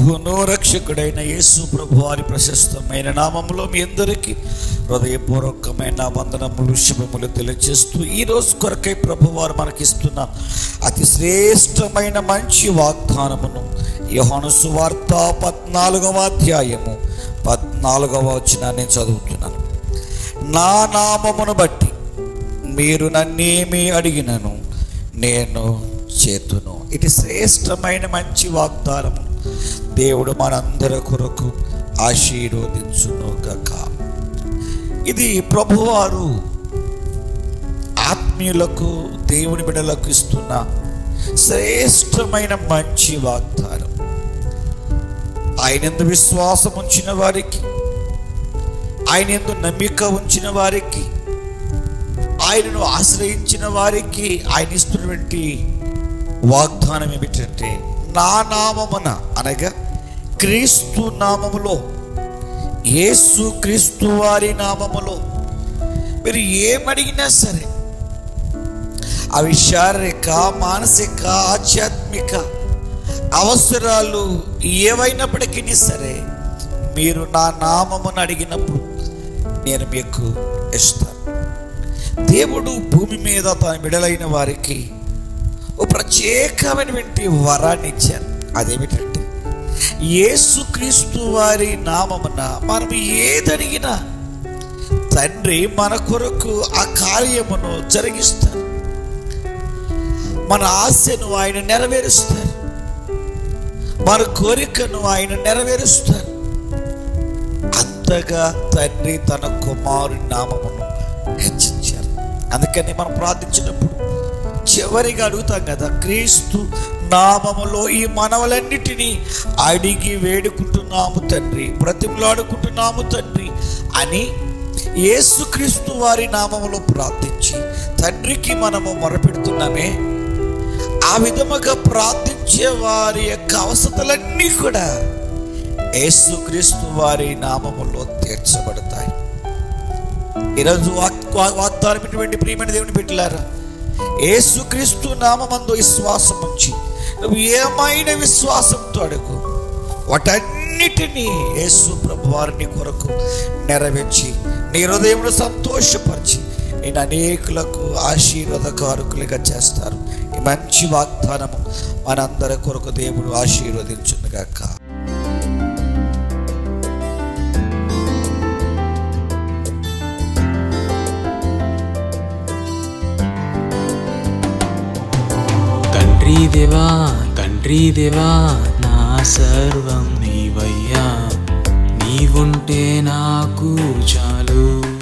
ప్రభువును రక్షకుడైన యేసు ప్రభు వారి ప్రశస్తమైన నామములో మీ అందరికీ హృదయపూర్వకమైన వందనములు శుభములు తెలియజేస్తూ ఈ రోజు కొరకై ప్రభు వారు మనకిస్తున్న అతి శ్రేష్టమైన మంచి వాగ్దానమును యోహాను సువార్త పద్నాలుగవ అధ్యాయము పద్నాలుగవ వచ్చిన నేను చదువుతున్నాను నా నామమును బట్టి మీరు నన్నేమి అడిగినను నేను చేతును ఇది శ్రేష్టమైన మంచి వాగ్దానము దేవుడు మనందరి కొరకు ఆశీర్వదించును గక ఇది ప్రభువారు ఆత్మీయులకు దేవుని బిడలకు ఇస్తున్న శ్రేష్టమైన మంచి వాగ్దానం ఆయన ఎందు విశ్వాసం ఉంచిన వారికి ఆయన ఎందు నమ్మిక ఉంచిన వారికి ఆయనను ఆశ్రయించిన వారికి ఆయన ఇస్తున్నటువంటి వాగ్దానం ఏమిటంటే నా నామమున అనగా క్రీస్తు నామములో యేసు క్రీస్తు వారి నామములో మీరు ఏమడిగినా సరే అవి శారీరక మానసిక ఆధ్యాత్మిక అవసరాలు ఏవైనప్పటికీ సరే మీరు నా నామమును అడిగినప్పుడు నేను మీకు ఇస్తాను దేవుడు భూమి మీద తన విడలైన వారికి ఓ ప్రత్యేకమైనటువంటి వరాన్ని ఇచ్చారు అదేమిటంటే యేసుక్రీస్తు వారి నామమున మనం ఏదడిగినా తండ్రి మన కొరకు ఆ కార్యమును జరిగిస్తారు మన ఆశను ఆయన నెరవేరుస్తారు మన కోరికను ఆయన నెరవేరుస్తారు అంతగా తండ్రి తన కుమారుని నామమును హెచ్చించారు అందుకని మనం ప్రార్థించినప్పుడు చివరిగా అడుగుతాం కదా క్రీస్తు నామములో ఈ మనవలన్నిటినీ అడిగి వేడుకుంటున్నాము తండ్రి బ్రతిమలాడుకుంటున్నాము తండ్రి అని యేసుక్రీస్తు వారి నామములో ప్రార్థించి తండ్రికి మనము మొరపెడుతున్నామే ఆ విధముగా ప్రార్థించే వారి యొక్క అవసరతలన్నీ కూడా యేసుక్రీస్తు వారి నామములో తీర్చబడతాయి ఈరోజు వాక్ వాగ్దానం ఇటువంటి ప్రియమైన దేవుని పెట్టారా యేసుక్రీస్తు నామందు విశ్వాసం ఉంచి నువ్వు ఏమైనా విశ్వాసంతో అడుగు వాటన్నిటినీ యేసు ప్రభు వారిని కొరకు నెరవేర్చి నీ హృదయంలో సంతోషపరిచి నేను అనేకులకు ఆశీర్వాదకారుకులుగా చేస్తారు ఈ మంచి వాగ్దానము మనందరి కొరకు దేవుడు ఆశీర్వదించునుగాక తండ్రి దేవా తండ్రి దేవా నా సర్వం నీవయ్యా నీవుంటే నాకు చాలు